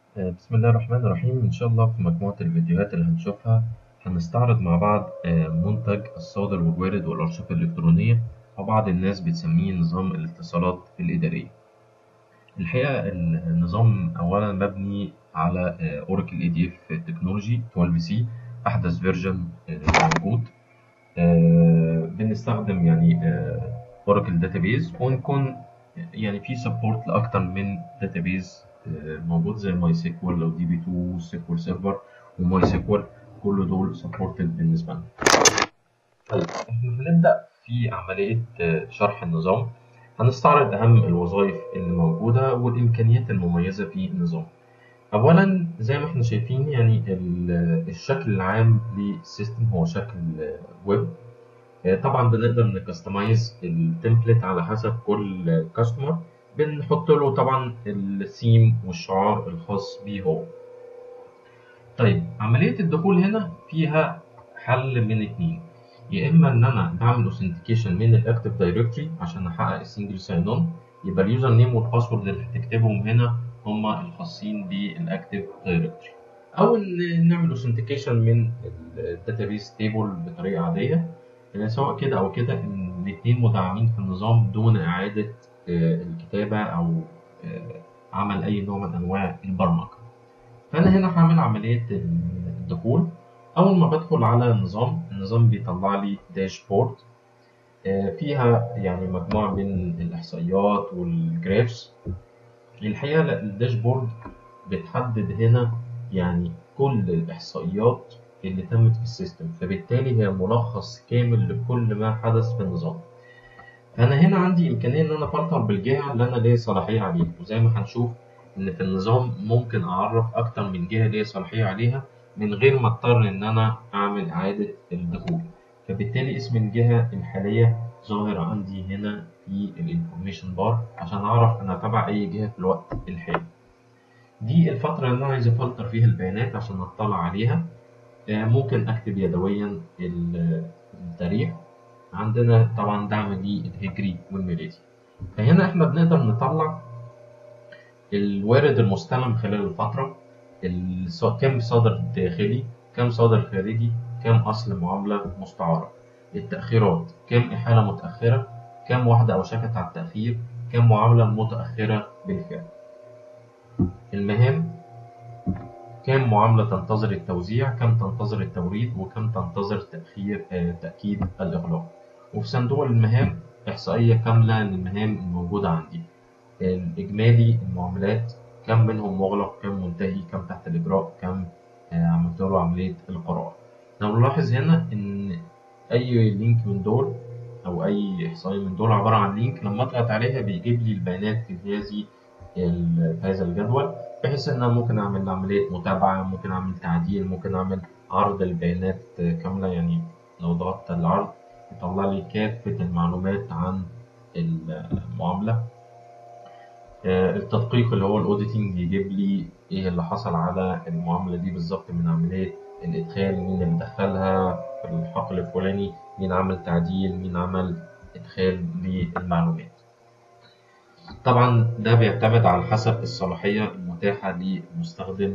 آه، بسم الله الرحمن الرحيم إن شاء الله في مجموعة الفيديوهات اللي هنشوفها هنستعرض مع بعض آه، منتج الصادر والوارد والأرشفة الإلكترونية وبعض الناس بتسميه نظام الاتصالات الإدارية الحقيقة النظام أولا مبني على أوراكل اي دي اف تكنولوجي 12 سي أحدث فيرجن موجود آه، بنستخدم يعني أوراكل داتابيز ونكون يعني في سبورت لأكتر من داتابيز موجود زي ماي سيكوال او دي بي 2 سيكوال سيرفر وماي سيكوال كل دول سبورتد بالنسبه لنا. طيب احنا هنبدا في عمليه شرح النظام هنستعرض اهم الوظائف اللي موجوده والامكانيات المميزه في النظام. اولا زي ما احنا شايفين يعني الشكل العام للسيستم هو شكل ويب طبعا بنقدر نكستمايز التمبلت على حسب كل كاستمر بنحط له طبعا الثيم والشعار الخاص بيه هو طيب عملية الدخول هنا فيها حل من اتنين يا اما ان انا بعمل اوثنتيكيشن من الاكتف دايركتوري عشان احقق السنجل ساين اون يبقى اليوزر نيم والباسورد اللي هتكتبهم هنا هما الخاصين بالاكتف دايركتوري او ان نعمل اوثنتيكيشن من الداتابيس تيبل بطريقه عاديه سواء كده او كده الاثنين مدعمين في النظام دون اعاده الكتابة أو عمل أي نوع من أنواع البرمجة فأنا هنا هعمل عملية الدخول أول ما بدخل على النظام النظام بيطلع لي داشبورد فيها يعني مجموعة من الإحصائيات والجرافس الحقيقة الداشبورد بتحدد هنا يعني كل الإحصائيات اللي تمت في السيستم فبالتالي هي ملخص كامل لكل ما حدث في النظام فأنا هنا عندي إمكانية إن أنا أفلتر بالجهة اللي أنا ليا صلاحية عليها وزي ما هنشوف إن في النظام ممكن أعرف أكتر من جهة ليا صلاحية عليها من غير ما أضطر إن أنا أعمل إعادة الدخول فبالتالي اسم الجهة الحالية ظاهر عندي هنا في الانفورميشن بار عشان أعرف أنا تبع أي جهة في الوقت الحالي دي الفترة اللي أنا عايز أفلتر فيها البيانات عشان أطلع عليها ممكن أكتب يدويا التاريخ عندنا طبعا دعم للهجري والميلادي فهنا احنا بنقدر نطلع الوارد المستلم خلال الفترة كم صادر داخلي كم صادر خارجي كم أصل معاملة مستعارة التأخيرات كم إحالة متأخرة كم واحدة أوشكت على التأخير كم معاملة متأخرة بالفعل المهام كم معاملة تنتظر التوزيع كم تنتظر التوريد وكم تنتظر تأخير تأكيد الإغلاق وفي صندوق المهام إحصائية كاملة للمهام الموجودة عندي الإجمالي المعاملات كم منهم مغلق كم منتهي كم تحت الإجراء كم عملت له عملية القراءة لو نلاحظ هنا إن أي لينك من دول أو أي إحصائية من دول عبارة عن لينك لما أضغط عليها بيجيب لي البيانات في هذه في هذا الجدول بحيث ان انا ممكن اعمل عمليه متابعه ممكن اعمل تعديل ممكن اعمل عرض البيانات كامله يعني لو ضغطت العرض يطلع لي كافه المعلومات عن المعامله التدقيق اللي هو الاوديتنج يجيب لي ايه اللي حصل على المعامله دي بالظبط من عمليه الادخال مين اللي دخلها في الحقل الفلاني مين عمل تعديل مين عمل ادخال للمعلومات طبعا ده بيعتمد على حسب الصلاحية المتاحة للمستخدم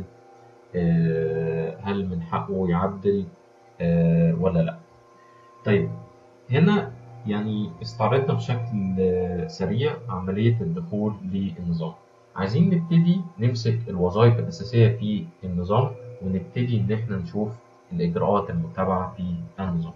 هل من حقه يعدل ولا لا طيب هنا يعني استعرضنا بشكل سريع عملية الدخول للنظام عايزين نبتدي نمسك الوظائف الأساسية في النظام ونبتدي إن إحنا نشوف الإجراءات المتبعة في النظام